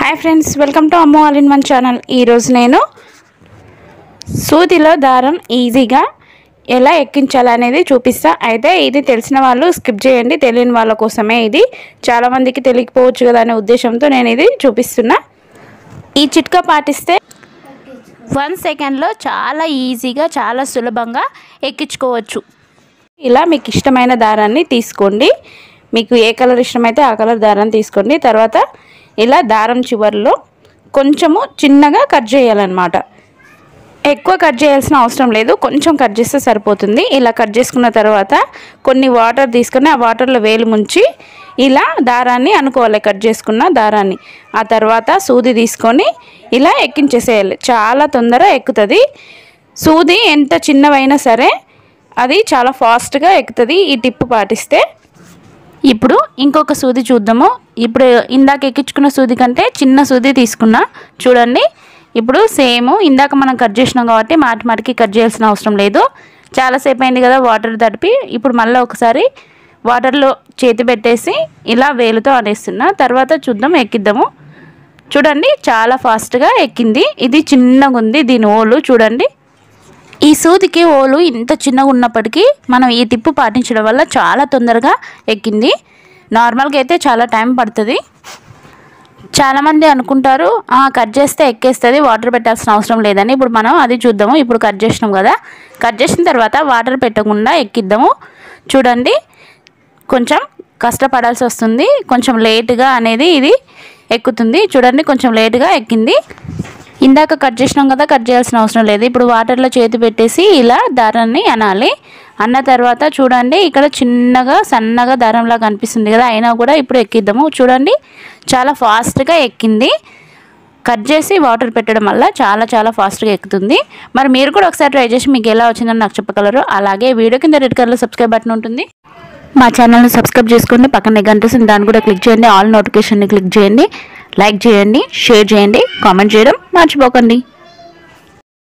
hi friends welcome to అమ్మో all in one channel ఈరోజు నేను సూదిలో దారం ఈజీగా ఎలా ఎక్కించాలనేది చూపిస్తా అయితే ఇది తెలిసిన వాళ్ళు స్కిప్ చేయండి తెలియని వాళ్ళ కోసమే ఇది చాలామందికి తెలియకపోవచ్చు కదా అనే ఉద్దేశంతో నేను ఇది చూపిస్తున్నా ఈ చిట్కా పాటిస్తే వన్ సెకండ్లో చాలా ఈజీగా చాలా సులభంగా ఎక్కించుకోవచ్చు ఇలా మీకు ఇష్టమైన దారాన్ని తీసుకోండి మీకు ఏ కలర్ ఇష్టమైతే ఆ కలర్ దారాన్ని తీసుకోండి తర్వాత ఇలా దారం చివర్లో కొంచెము చిన్నగా కట్ చేయాలన్నమాట ఎక్కువ కట్ చేయాల్సిన అవసరం లేదు కొంచెం కట్ చేస్తే సరిపోతుంది ఇలా కట్ చేసుకున్న తర్వాత కొన్ని వాటర్ తీసుకొని ఆ వాటర్లో వేలు ముంచి ఇలా దారాన్ని అనుకోవాలి కట్ చేసుకున్న దారాన్ని ఆ తర్వాత సూది తీసుకొని ఇలా ఎక్కించేసేయాలి చాలా తొందరగా ఎక్కుతుంది సూది ఎంత చిన్నవైనా సరే అది చాలా ఫాస్ట్గా ఎక్కుతుంది ఈ టిప్ పాటిస్తే ఇప్పుడు ఇంకొక సూది చూద్దాము ఇప్పుడు ఇందాక ఎక్కించుకున్న సూది కంటే చిన్న సూది తీసుకున్నా చూడండి ఇప్పుడు సేమ్ ఇందాక మనం కట్ చేసినాం కాబట్టి మాటి మాటికి కట్ చేయాల్సిన అవసరం లేదు చాలాసేపు అయింది కదా వాటర్ తడిపి ఇప్పుడు మళ్ళీ ఒకసారి వాటర్లో చేతి పెట్టేసి ఇలా వేలుతో అనేస్తున్నా తర్వాత చూద్దాం ఎక్కిద్దాము చూడండి చాలా ఫాస్ట్గా ఎక్కింది ఇది చిన్నగా ఉంది దీని ఓలు చూడండి ఈ సూదికి ఓలు ఇంత చిన్నగా ఉన్నప్పటికీ మనం ఈ టిప్పు పాటించడం వల్ల చాలా తొందరగా ఎక్కింది నార్మల్గా అయితే చాలా టైం పడుతుంది చాలామంది అనుకుంటారు "ఆ, కట్ చేస్తే ఎక్కేస్తుంది వాటర్ పెట్టాల్సిన అవసరం లేదని ఇప్పుడు మనం అది చూద్దాము ఇప్పుడు కట్ చేసినాం కదా కట్ చేసిన తర్వాత వాటర్ పెట్టకుండా ఎక్కిద్దాము చూడండి కొంచెం కష్టపడాల్సి వస్తుంది కొంచెం లేటుగా అనేది ఇది ఎక్కుతుంది చూడండి కొంచెం లేటుగా ఎక్కింది ఇందాక కట్ చేసినాం కదా కట్ చేయాల్సిన అవసరం లేదు ఇప్పుడు వాటర్లో చేతి పెట్టేసి ఇలా దారాన్ని అనాలి అన్న తర్వాత చూడండి ఇక్కడ చిన్నగా సన్నగా దారంలా కనిపిస్తుంది కదా అయినా కూడా ఇప్పుడు ఎక్కిద్దాము చూడండి చాలా ఫాస్ట్గా ఎక్కింది కట్ చేసి వాటర్ పెట్టడం వల్ల చాలా చాలా ఫాస్ట్గా ఎక్కుతుంది మరి మీరు కూడా ఒకసారి ట్రై చేసి మీకు ఎలా వచ్చిందని నాకు చెప్పగలరు అలాగే వీడియో కింద రెడ్ కలర్లో సబ్స్క్రైబ్ బటన్ ఉంటుంది మా ఛానల్ని సబ్స్క్రైబ్ చేసుకోండి పక్కన గంట వస్తుంది దాన్ని కూడా క్లిక్ చేయండి ఆల్ నోటిఫికేషన్ని క్లిక్ చేయండి లైక్ చేయండి షేర్ చేయండి కామెంట్ చేయడం మర్చిపోకండి